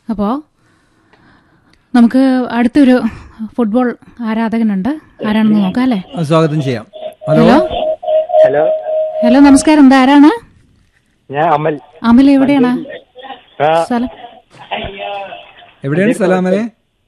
അപ്പോൾ നമുക്ക് അടുത്തൊരു ഫുട്ബോൾ ആരാധകനുണ്ട് ആരാണെന്ന് നോക്കാം അല്ലേ ആ, സ്വാഗതം ചെയ്യാം ഹലോ ഹലോ ഹലോ ഹലോ നമസ്കാരം എന്താ ആരാണ് ഞാൻ അമൽ അമൽ എവിടെയാണ് ആ, സ്ഥലം എവിടെയാണ് സ്ഥലമലെ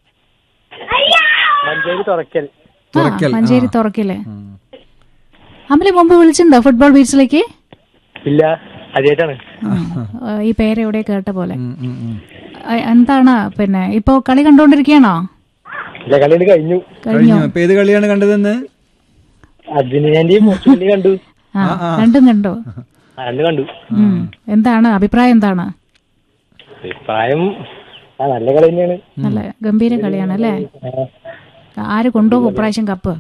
മഞ്ചേരി തുറക്കൽ ആ തുറക്കൽ, മഞ്ചേരി തുറക്കില്ലേ അമല് മുമ്പ് വിളിച്ചിട്ടുണ്ടോ ഫുട്ബോൾ ബീച്ചിലേക്ക് ഇല്ല അതേറ്റാണ് ഈ പേര് എവിടെ കേട്ട പോലെ ആ, എന്താണ് പിന്നെ ഇപ്പോ കളി കണ്ടോണ്ടിരിക്കുകയാണോ ഇല്ല കളി കഴിഞ്ഞു കഴിഞ്ഞോ ഇപ്പൊ ഏത് കളിയാണ് കണ്ടതെന്ന് അർജന്റീനന്റെയും പോർച്ചുഗലിന്റെയും കണ്ടു ആ രണ്ടും കണ്ടോ ആ, രണ്ട് കണ്ടു ഉം. എന്താണ് അഭിപ്രായം എന്താണ് പ്രായം ആ നല്ല കളി തന്നെയാണ് നല്ല ഗംഭീര കളിയാണ് അല്ലേ ആ, ആര് കൊണ്ടുപോകും ഇപ്രാവശ്യം കപ്പ്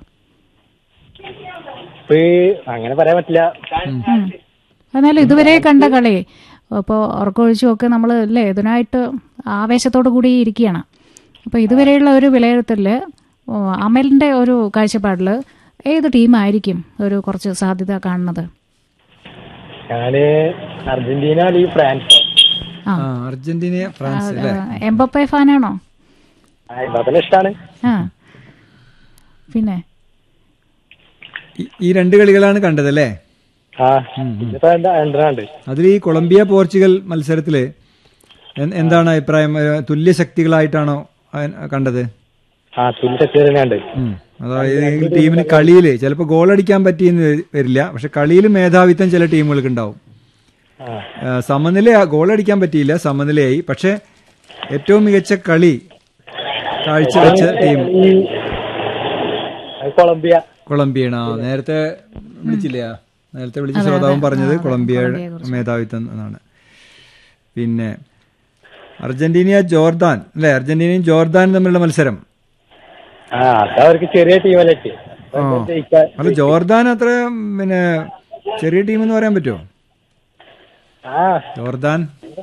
ഇപ്പൊ ഈ അങ്ങനെ പറയാൻ പറ്റില്ല ഉം. എന്നാലും ഇതുവരെ കണ്ട കളി ഇപ്പോൾ ഉറക്കമൊഴിച്ചും ഒക്കെ നമ്മൾ അല്ലേ ഇതിനായിട്ട് ആവേശത്തോടു കൂടി ഇരിക്കുകയാണ് അപ്പോൾ ഇതുവരെയുള്ള ഒരു വിലയിരുത്തലില് ഓ, അമലിന്റെ ഒരു കാഴ്ചപ്പാടിൽ ഏത് ടീമായിരിക്കും ഒരു കുറച്ച് സാധ്യത കാണുന്നത് ഞാന് അർജന്റീന അല്ലെങ്കിൽ ഫ്രാൻസ് ആ ആ അർജന്റീന ഫ്രാൻസ് അല്ലേ എംബപ്പെ ഫാനാണോ ആ ഇതൊക്കെ ഇഷ്ടാണ് ആ പിന്നെ ഈ- ഈ രണ്ട് കളികളാണ് കണ്ടത് അല്ലേ ആ ഇന്നിപ്പോ എന്താ രണ്ടെണ്ണുണ്ട് അതിൽ ഈ കൊളംബിയ പോർച്ചുഗൽ മത്സരത്തില് എൻ- എന്താണ് അഭിപ്രായം ഏ, തുല്യ ശക്തികളായിട്ടാണോ അയൻ- കണ്ടത് ആ തുല്യ ശക്തി തന്നെയുണ്ട് ഉം. അതായത് ഈ ടീമിന് കളിയിൽ ചിലപ്പോൾ ഗോൾ അടിക്കാൻ പറ്റിയെന്ന് വരി- വരില്ല പക്ഷെ കളിയിൽ മേധാവിത്വം ചില ടീമുകൾക്ക് ഉണ്ടാവും ആ ആ, സമനില ഗോൾ അടിക്കാൻ പറ്റിയില്ല സമനിലയായി പക്ഷെ ഏറ്റവും മികച്ച കളി കാഴ്ചവെച്ച ടീം ഈ അത് കൊളംബിയ കൊളംബിയാണ് ആ, നേരത്തെ വിളിച്ചില്ല നേരത്തെ വിളിച്ച ശ്രോതാവും പറഞ്ഞത് കൊളംബിയ മേധാവിത്വം എന്നാണ് പിന്നെ അർജന്റീന ജോർദാൻ അല്ലെ അർജന്റീനയും ജോർദാനും തമ്മിലുള്ള മത്സരം ആ അതവർക്ക് ചെറിയ ടീമല്ലേ ജയിക്കാൻ അല്ല ജോർദാൻ അത്ര പിന്നെ ചെറിയ ടീം എന്ന് പറയാൻ പറ്റുമോ ആ ജോർദാൻ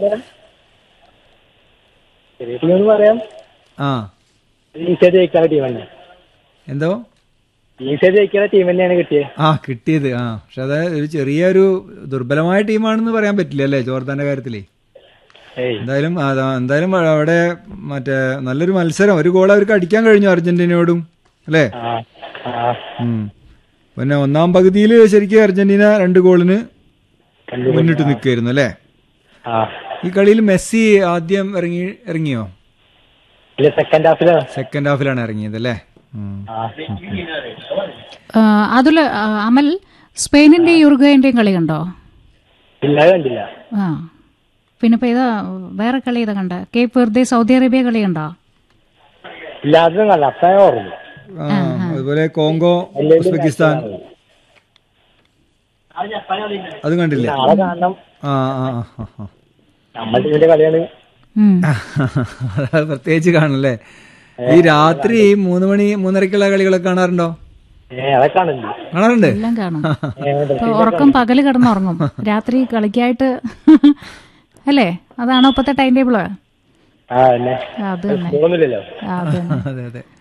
ചെറിയ ടീം എന്ന് പറയാം ആ ഈസിയായിട്ട് ജയിക്കാനുള്ള ടീം തന്നെ എന്തോ ഈസിയായിട്ട് ജയിക്കുന്ന ടീം തന്നെയാണ് കിട്ടിയത് ആ കിട്ടിയത് ആ പക്ഷെ അത് ഒരു ചെറിയൊരു ദുർബലമായ ടീമാണെന്ന് പറയാൻ പറ്റില്ല അല്ലേ ജോർദാന്റെ കാര്യത്തിലേ ഏയ് എന്തായാലും അതാ എന്തായാലും അവിടെ മറ്റേ നല്ലൊരു മത്സരം ഒരു ഗോൾ അവർക്ക് അടിക്കാൻ കഴിഞ്ഞു അർജന്റീനയോടും അല്ലേ ആ ആ ഉം. പിന്നെ ഒന്നാം പകുതിയിൽ ശരിക്കും അർജന്റീന രണ്ട് ഗോളിന് മുന്നിട്ട് നിൽക്കുകയായിരുന്നു അല്ലേ ആ ഈ കളിയിൽ മെസ്സി ആദ്യം ഇറങ്ങി ഇറങ്ങിയോ ഇല്ല സെക്കൻഡ് ഹാഫിലാണ് സെക്കൻഡ് ഹാഫിലാണ് ഇറങ്ങിയത് അല്ലേ ഉം. ആ ആ, അതില് ആ, അമൽ സ്പെയിനിന്റെയും യുറുഗേന്റെയും കളി കണ്ടോ ഇല്ല അത് കണ്ടില്ല ആ പിന്നെ ഇപ്പൊ ഇതാ വേറെ കളി ഇതാ കണ്ട കേപ്പ് വെറുതെ സൗദി അറേബ്യ കളി കണ്ടോ ഇല്ല അതൊന്നും കണ്ട അപ്പ ഓർമ്മ ആ, അതുപോലെ കോങ്കോ ഉസ്ബെക്കിസ്ഥാൻ അത് കണ്ടില്ല നാളെ കാണണം ആ ആ ആ, ആ, ആ. നമ്മുടെ ടീമിന്റെ കളിയാണ് ഉം. അത് പ്രത്യേകിച്ച് കാണല്ലേ ഈ രാത്രി മൂന്ന് മണി മൂന്നരക്കുള്ള കളികളൊക്കെ കാണാറുണ്ടോ ഏ അതൊക്കെ കാണുന്നുണ്ട് കാണാറുണ്ട് എല്ലാം കാണും ഏ, ഇപ്പൊ ഉറക്കം പകല് കിടന്നുറങ്ങും രാത്രി കളിക്കായിട്ട് അല്ലേ അതാണോ ഇപ്പത്തെ ടൈം ടേബിള് ആ പിന്നെ അത് തന്നെ പോകുന്നില്ലല്ലോ അത് തന്നെ അതെ അതെ